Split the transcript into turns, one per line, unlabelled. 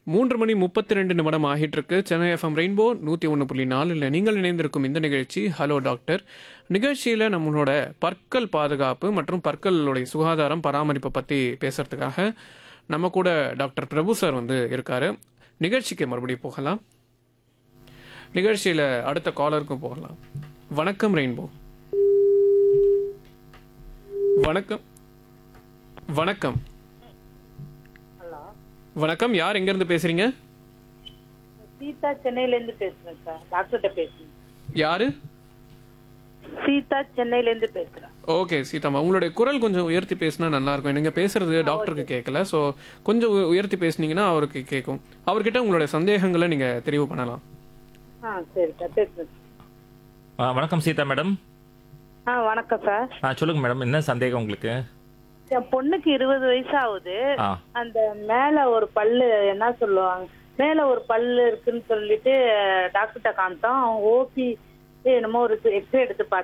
மூன்று மணி முப்பத்தி ரெண்டு நிமிடம் ஆகிட்டு இருக்கு சென்னை எஃப்எம் ரெயின்போ நூற்றி ஒன்று புள்ளி நாலில் நீங்கள் இணைந்திருக்கும் இந்த நிகழ்ச்சி ஹலோ டாக்டர் நிகழ்ச்சியில் நம்மளோட பற்கள் பாதுகாப்பு மற்றும் பற்களுடைய சுகாதாரம் பராமரிப்பை பற்றி பேசுறதுக்காக நம்ம கூட டாக்டர் பிரபு சார் வந்து இருக்காரு நிகழ்ச்சிக்கு மறுபடியும் போகலாம் நிகழ்ச்சியில் அடுத்த காலருக்கும் போகலாம் வணக்கம் ரெயின்போ வணக்கம் வணக்கம்
ஹலோ
வணக்கம் யார் எங்கேருந்து பேசுறீங்க
சீதா சென்னையிலேருந்து பேசுறேன் சார் டாக்டர்கிட்ட பேசுறேன்
யாரு
சீதா சென்னையிலேருந்து பேசுறேன்
ஓகே சீதாம்மா உங்களுடைய குரல் கொஞ்சம் உயர்த்தி பேசினா நல்லா இருக்கும் நீங்க பேசுறது டாக்டருக்கு கேட்கல ஸோ கொஞ்சம் உ- உயர்த்தி பேசுனீங்கன்னா அவருக்கு கேட்கும் அவர்கிட்ட உங்களுடைய சந்தேகங்களை நீங்க தெரிவு பண்ணலாம்
ஆ சரி சார் பேசுறேன்
ஆ, வணக்கம் சீதா மேடம்
ஆ வணக்கம் சார்
ஆ சொல்லுங்க மேடம் என்ன சந்தேகம் உங்களுக்கு
என் பொண்ணுக்கு இருபது வயசு ஆகுது
ஆ
அந்த மேல ஒரு பல்லு என்ன சொல்லுவாங்க மேல ஒரு பல்லு இருக்குன்னு சொல்லிட்டு டாக்டர்கிட்ட காமித்தோம் அவங்க ஓபி என்னமோ ஒரு எக்ஸ்ரே எடுத்து பார்த்து